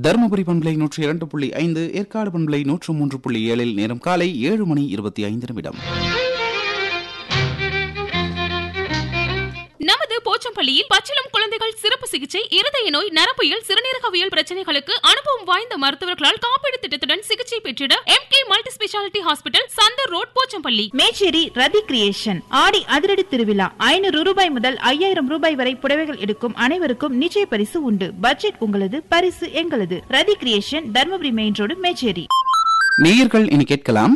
தருமபுரி பண்பலை நூற்றி இரண்டு புள்ளி ஐந்து ஏற்காடு பண்பலை நூற்று மூன்று புள்ளி ஏழில் நேரம் காலை ஏழு மணி இருபத்தி ஐந்து நிமிடம் நமது போச்சம்பள்ளியில் பச்சிளம் குழந்தைகள் சிறப்பு சிகிச்சை இருதய நோய் நரம்பியல் சிறுநீரகவியல் பிரச்சனைகளுக்கு அனுபவம் வாய்ந்த மருத்துவர்களால் காப்பீடு திட்டத்துடன் சிகிச்சை பெற்றிட M K multi speciality hospital சந்தர் ரோட் போச்சம்பள்ளி மேச்சேரி ரதி கிரியேஷன் ஆடி அதிரடி திருவிழா ஐநூறு ரூபாய் முதல் ஐயாயிரம் ரூபாய் வரை புடவைகள் எடுக்கும் அனைவருக்கும் நிச்சய பரிசு உண்டு பட்ஜெட் உங்களது பரிசு எங்களது Rathi creation Dharmapuri main road Mecheri நேயர்கள் இனி கேட்கலாம்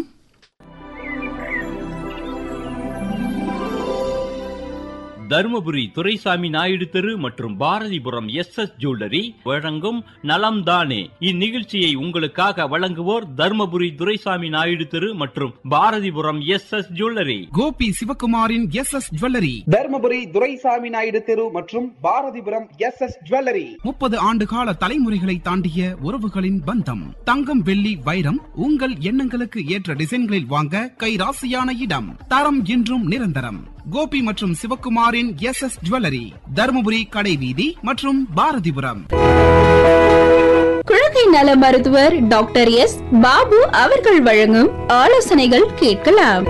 தருமபுரி துரைசாமி நாயுடு தெரு மற்றும் பாரதிபுரம் எஸ் எஸ் ஜுவல்லரி வழங்கும் நலம் தானே இந்நிகழ்ச்சியை உங்களுக்காக வழங்குவோர் தருமபுரி துரைசாமி நாயுடு தெரு மற்றும் Bharathipuram S S jewellery Gopi சிவகுமாரின் S S jewellery Dharmapuri Duraisamy Naidu தெரு மற்றும் பாரதிபுரம் எஸ் எஸ் ஜுவல்லரி முப்பது ஆண்டு கால தலைமுறைகளை தாண்டிய உறவுகளின் பந்தம் தங்கம் வெள்ளி வைரம் உங்கள் எண்ணங்களுக்கு ஏற்ற டிசைன்களில் வாங்க கைராசியான இடம் தரம் என்றும் நிரந்தரம் கோபி மற்றும் சிவகுமாரின் எஸ் எஸ் ஜுவல்லரி தருமபுரி கடைவீதி மற்றும் பாரதிபுரம் குழந்தை நல மருத்துவர் டாக்டர் எஸ் பாபு அவர்கள் வழங்கும் ஆலோசனைகள் கேட்கலாம்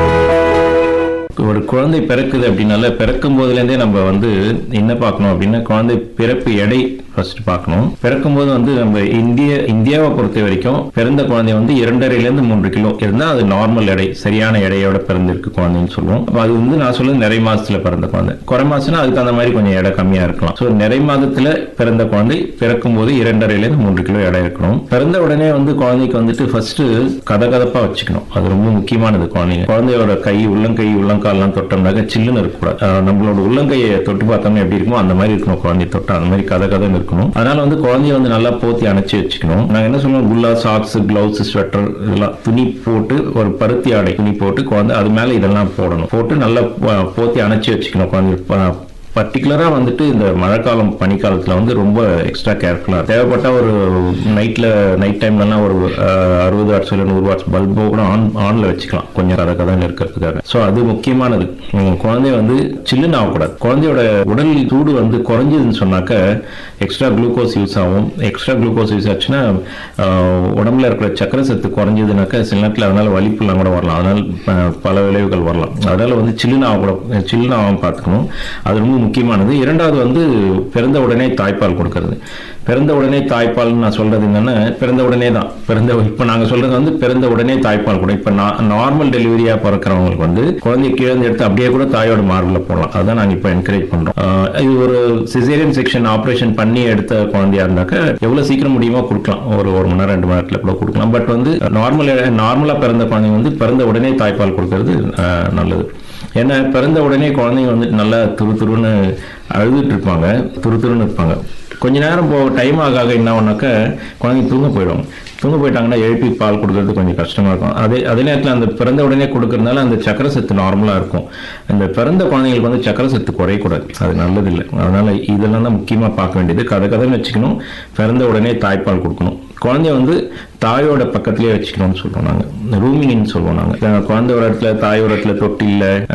ஒரு குழந்தை பிறக்குது அப்படின்னால பிறக்கும் போதுலேருந்தே நம்ம வந்து என்ன பார்க்கணும் அப்படின்னா குழந்தை பிறப்பு எடை ஃபர்ஸ்ட் பார்க்கணும் பிறக்கும் போது வந்து நம்ம இந்திய இந்தியாவை பொறுத்த வரைக்கும் பிறந்த குழந்தை வந்து இரண்டரைலேருந்து மூன்று கிலோ இருந்தால் அது நார்மல் எடை சரியான எடையோட பிறந்திருக்கு குழந்தைன்னு சொல்லுவோம் அப்ப அது வந்து நான் சொல்லுறது நிறை மாசத்துல பிறந்த குழந்தை குறை மாசம்னா அதுக்கு அந்த மாதிரி கொஞ்சம் எடை கம்மியா இருக்கலாம் ஸோ நிறை மாதத்துல பிறந்த குழந்தை பிறக்கும் போது இரண்டரைலேருந்து மூன்று கிலோ எடை இருக்கணும் பிறந்த உடனே வந்து குழந்தைக்கு வந்துட்டு ஃபர்ஸ்ட் கதகதப்பா வச்சுக்கணும் அது ரொம்ப முக்கியமானது குழந்தைங்க குழந்தையோட கை உள்ளங்கை உள்ளங்கால்லாம் தொட்டோம்னாக்க சில்லுன்னு இருக்கக்கூடாது அஹ் நம்மளோட உள்ளங்கையை தொட்டு பார்த்தோம்னா எப்படி இருக்குமோ அந்த மாதிரி இருக்கணும் குழந்தை தொட்டா அந்த மாதிரி கதை கதன்னு இருக்கணும் அதனால வந்து குழந்தைய வந்து நல்லா போத்தி அணைச்சி வச்சுக்கணும் நாங்க என்ன சொல்லுவோம் குல்லா சாக்ஸ் கிளவுஸ் ஸ்வெட்டர் இதெல்லாம் துணி போட்டு ஒரு பருத்தி ஆடை துணி போட்டு குழந்தை அது மேல இதெல்லாம் போடணும் போட்டு நல்லா போ- போத்தி அணைச்சி வச்சுக்கணும் குழந்தை ப- பர்டிகுலரா வந்துட்டு இந்த மழைக்காலம் பனிக்காலத்துல வந்து ரொம்ப எக்ஸ்ட்ரா கேர்ஃபுல்லா தேவைப்பட்ட ஒரு நைட்ல நைட் டைம்லலாம் ஒரு அஹ், அறுபது வாட்ஸ் இல்லை நூறு வாட்ஸ் பல்போ கூட ஆன் ஆன்ல வச்சுக்கலாம் கொஞ்சம் கதை கதைன்னு இருக்கிறதுக்காக ஸோ அது முக்கியமானது உம், குழந்தை வந்து சில்லுன்னு ஆகக்கூடாது குழந்தையோட உடல் சூடு வந்து குறைஞ்சதுன்னு சொன்னாக்க எக்ஸ்ட்ரா குளுக்கோஸ் யூஸ் ஆகும் எக்ஸ்ட்ரா குளுக்கோஸ் யூஸ் ஆச்சுன்னா அஹ், உடம்புல இருக்கிற சக்கரை சத்து குறைஞ்சதுனாக்கா சில நேரத்தில் அதனால வலிப்புலாம் கூட வரலாம் அதனால அஹ், பல விளைவுகள் வரலாம் அதனால வந்து சில்லுன்னு ஆகக்கூடாது சில்லுன்னு ஆகாம பார்த்துக்கணும் அது ரொம்ப முக்கியமானது இரண்டாவது வந்து பிறந்த உடனே தாய்ப்பால் கொடுக்கறது பிறந்த உடனே தாய்ப்பால்னு நான் சொல்றது என்னன்னா பிறந்த உடனே தான் பிறந்த இப்போ நாங்கள் சொல்றது வந்து பிறந்த உடனே தாய்ப்பால் கூட இப்போ நார்மல் டெலிவரியா பிறக்கிறவங்களுக்கு வந்து குழந்தைய கீழே இருந்து எடுத்து அப்படியே கூட தாயோட மார்பில் போடலாம் அதான் நாங்கள் இப்போ என்கரேஜ் பண்றோம் ஆஹ் இது ஒரு சிசேரியன் செக்ஷன் ஆப்ரேஷன் பண்ணி எடுத்த குழந்தையா இருந்தாக்க எவ்வளவு சீக்கிரம் முடியுமோ கொடுக்கலாம் ஒரு ஒரு மணி நேரம் ரெண்டு மணி நேரத்தில் கூட கொடுக்கலாம் பட் வந்து நார்மல் நார்மலா பிறந்த குழந்தைங்க வந்து பிறந்த உடனே தாய்ப்பால் கொடுக்கறது ஆஹ் நல்லது ஏன்னா பிறந்த உடனே குழந்தைங்க வந்து நல்லா துரு துருன்னு அழுதுட்டு இருப்பாங்க துரு துருன்னு இருப்பாங்க கொஞ்ச நேரம் போ டைம் ஆக ஆக என்ன ஆகுனாக்க குழந்தைங்க தூங்க போயிடும் தூங்க போயிட்டாங்கன்னா எழுப்பி பால் கொடுக்கறது கொஞ்சம் கஷ்டமா இருக்கும் அதே அதே நேரத்தில் அந்த பிறந்த உடனே கொடுக்கறதுனால அந்த சக்கரை சத்து நார்மலாக இருக்கும் அந்த பிறந்த குழந்தைங்களுக்கு வந்து சக்கரை சத்து குறையக்கூடாது அது நல்லதில்லை அதனால இதெல்லாம் தான் முக்கியமாக பார்க்க வேண்டியது கதை கதைன்னு வச்சுக்கணும் பிறந்த உடனே தாய்ப்பால் கொடுக்கணும் குழந்தைய வந்து தாயோட பக்கத்திலே வச்சுக்கணும்னு சொல்லுவோம் நாங்கள் ரூமிங்னு சொல்லுவோம் நாங்கள் குழந்தை ஒரு இடத்துல தாய் ஒரு இடத்துல தொட்டில்ல